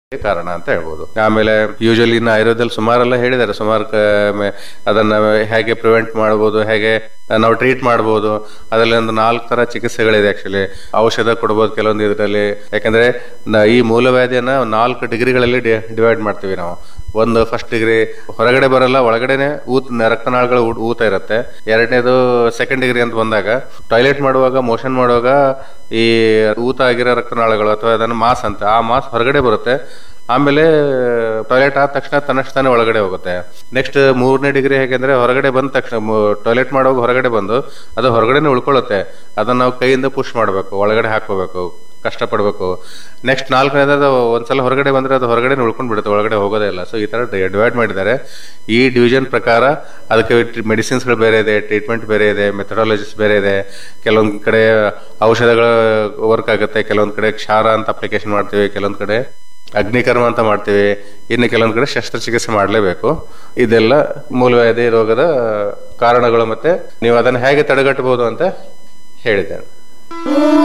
ಕಾರಣ ಅಂತ ಹೇಳ್ಬೋದು ಆಮೇಲೆ ಯೂಶಲಿ ಇನ್ನು ಆಯುರ್ವೇದದಲ್ಲಿ ಸುಮಾರೆಲ್ಲ ಹೇಳಿದ್ದಾರೆ ಸುಮಾರು ಕ- ಮೆ- ಅದನ್ನ ಹೇಗೆ ಪ್ರಿವೆಂಟ್ ಮಾಡ್ಬೋದು ಹೇಗೆ ನಾವು ಟ್ರೀಟ್ ಮಾಡ್ಬೋದು ಅದರಲ್ಲಿ ಒಂದು ನಾಲ್ಕು ತರ ಚಿಕಿತ್ಸೆಗಳಿದೆ ಆಕ್ಚುಲಿ ಔಷಧ ಕೊಡ್ಬೋದು ಕೆಲವೊಂದು ಇದರಲ್ಲಿ ಯಾಕಂದ್ರೆ ನ- ಈ ಮೂಲವ್ಯಾಧಿಯನ್ನ ನಾಲ್ಕು ಡಿಗ್ರಿಗಳಲ್ಲಿ ಡಿವೈಡ್ ಮಾಡ್ತೀವಿ ನಾವು ಒಂದು ಫಸ್ಟ್ ಡಿಗ್ರಿ ಹೊರಗಡೆ ಬರಲ್ಲ ಒಳಗಡೆನೆ ಊತ್ ರಕ್ತನಾಳಗಳು ಊ- ಊತ ಇರುತ್ತೆ ಎರಡನೇದು ಸೆಕೆಂಡ್ ಡಿಗ್ರಿ ಅಂತ ಬಂದಾಗ ಟಾಯ್ಲೆಟ್ ಮಾಡುವಾಗ ಮೋಷನ್ ಮಾಡುವಾಗ ಈ ಊತ ಆಗಿರೋ ರಕ್ತನಾಳಗಳು ಅಥವಾ ಅದನ್ನು ಮಾಸ್ ಅಂತ ಆ ಮಾಸ್ ಹೊರಗಡೆ ಬರುತ್ತೆ ಆಮೇಲೆ ಟಾಯ್ಲೆಟ್ ಆದ ತಕ್ಷಣ ತನ್ನಷ್ಟಾನೆ ಒಳಗಡೆ ಹೋಗುತ್ತೆ ನೆಕ್ಸ್ಟ್ ಮೂರನೇ ಡಿಗ್ರಿ ಹೇಗೆಂದ್ರೆ ಹೊರಗಡೆ ಬಂದ ತಕ್ಷಣ ಟಾಯ್ಲೆಟ್ ಮಾಡುವಾಗ ಹೊರಗಡೆ ಬಂದು ಅದು ಹೊರಗಡೆನೆ ಉಳ್ಕೊಳ್ಳುತ್ತೆ ಅದನ್ನ ನಾವು ಕೈಯಿಂದ ಪುಷ್ ಮಾಡಬೇಕು ಒಳಗಡೆ ಹಾಕೋಬೇಕು ಕಷ್ಟಪಡಬೇಕು ನೆಕ್ಸ್ಟ್ ನಾಲ್ಕನೇದು ಒಂದ್ಸಲ ಹೊರಗಡೆ ಬಂದ್ರೆ ಅದು ಹೊರಗಡೆ ಉಳ್ಕೊಂಡು ಬಿಡುತ್ತೆ ಒಳಗಡೆ ಹೋಗೋದೇ ಇಲ್ಲ ಸೊ ಈ ತರ ಡಿವೈಡ್ ಮಾಡಿದ್ದಾರೆ ಈ ಡಿವಿಷನ್ ಪ್ರಕಾರ ಅದಕ್ಕೆ ಮೆಡಿಸಿನ್ಸ್ಗಳು ಬೇರೆ ಇದೆ ಟ್ರೀಟ್ಮೆಂಟ್ ಬೇರೆ ಇದೆ ಮೆಥಡಾಲಜಿಸ್ ಬೇರೆ ಇದೆ ಕೆಲವೊಂದ್ ಕಡೆ ಔಷಧಗಳು ವರ್ಕ್ ಆಗುತ್ತೆ ಕೆಲವೊಂದ್ ಕಡೆ ಕ್ಷಾರ ಅಂತ ಅಪ್ಲಿಕೇಶನ್ ಮಾಡ್ತೀವಿ ಕೆಲವೊಂದ್ ಕಡೆ ಅಗ್ನಿಕರ್ಮ ಅಂತ ಮಾಡ್ತೀವಿ ಇನ್ನು ಕೆಲವೊಂದ್ ಕಡೆ ಶಸ್ತ್ರಚಿಕಿತ್ಸೆ ಮಾಡಲೇಬೇಕು ಇದೆಲ್ಲ ಮೂಲವ್ಯಾಧಿ ರೋಗದ ಕಾರಣಗಳು ಮತ್ತೆ ನೀವು ಅದನ್ನು ಹೇಗೆ ತಡೆಗಟ್ಟಬಹುದು ಅಂತ ಹೇಳಿದ್ದೇನೆ